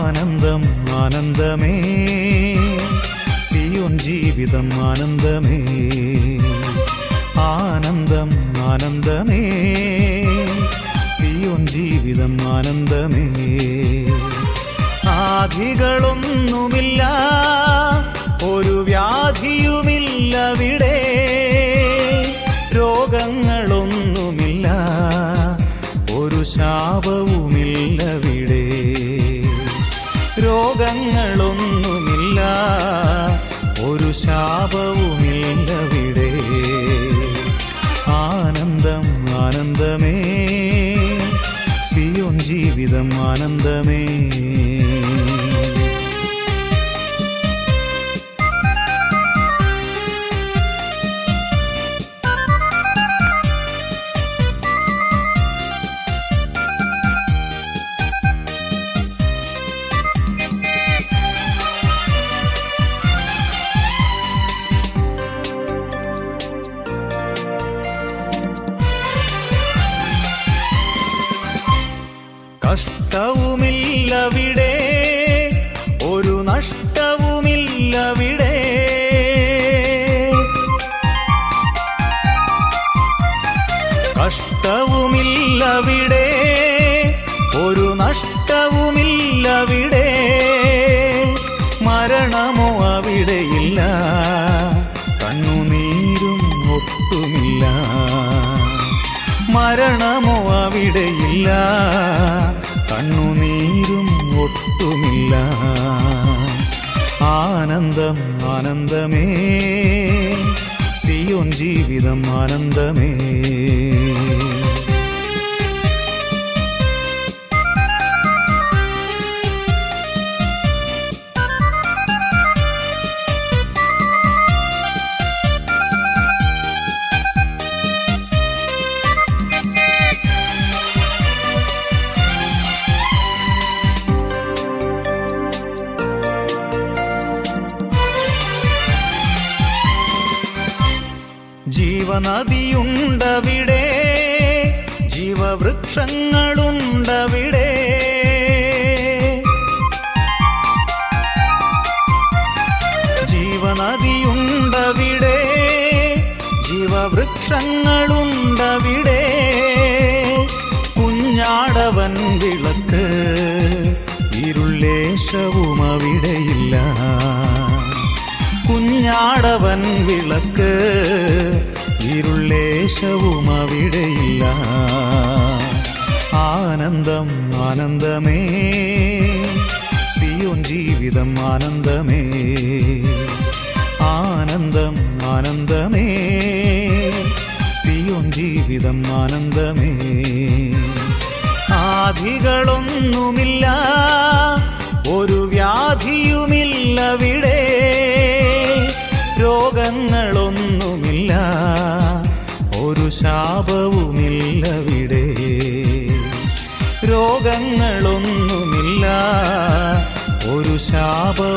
ആനന്ദം ആനന്ദമേ സിയോൻ ജീവിതം ആനന്ദമേ ആനന്ദം ആനന്ദമേ സിയോൻ ജീവിതം ആനന്ദമേ ആധികളൊന്നുമില്ല ഒരു വ്യാധിയുമില്ലവിടെ രോഗങ്ങളൊന്നുമില്ല ഒരു ശാപവുമില്ലവിടെ രോഗങ്ങളൊന്നുമില്ല ഒരു ശാപവുമില്ലവിടെ ആനന്ദം ആനന്ദമേ സിയോൻ ജീവിതം ആനന്ദമേ കഷ്ടവുമില്ലവിടെ ഒരു നഷ്ടവുമില്ലവിടെ കഷ്ടവുമില്ലവിടെ ഒരു നഷ്ടവുമില്ലവിടെ മരണമോ അവിടെയില്ല കണ്ണുനീരും ഒട്ടുമില്ല മരണമോ അവിടെയില്ല കണ്ണുനീരും ഒട്ടുമില്ല ആനന്ദം ആനന്ദമേ സിയോൻ ജീവിതം ആനന്ദമേ ജീവനദിയുണ്ടവിടെ ജീവവൃക്ഷങ്ങളുണ്ടവിടെ ജീവനദിയുണ്ടവിടെ ജീവവൃക്ഷങ്ങളുണ്ടവിടെ കുഞ്ഞാടവൻ വിളക്ക് ഇരുളേശവും അവിടെയില്ല കുഞ്ഞാടവൻ വിളക്ക് ഇരുളേശവും അവിടെയില്ല ആനന്ദം ആനന്ദമേ സിയോൻ ജീവിതം ആനന്ദമേ ആനന്ദം ആനന്ദമേ സിയോൻ ജീവിതം ആനന്ദമേ ആധികളൊന്നുമില്ല ഒരു വ്യാധിയുമില്ലവിടെ രോഗങ്ങളൊന്നുമില്ല ഒരു ശാപവുമില്ലവിടെ രോഗങ്ങളൊന്നുമില്ല ഒരു ശാപവുമില്ലവിടെ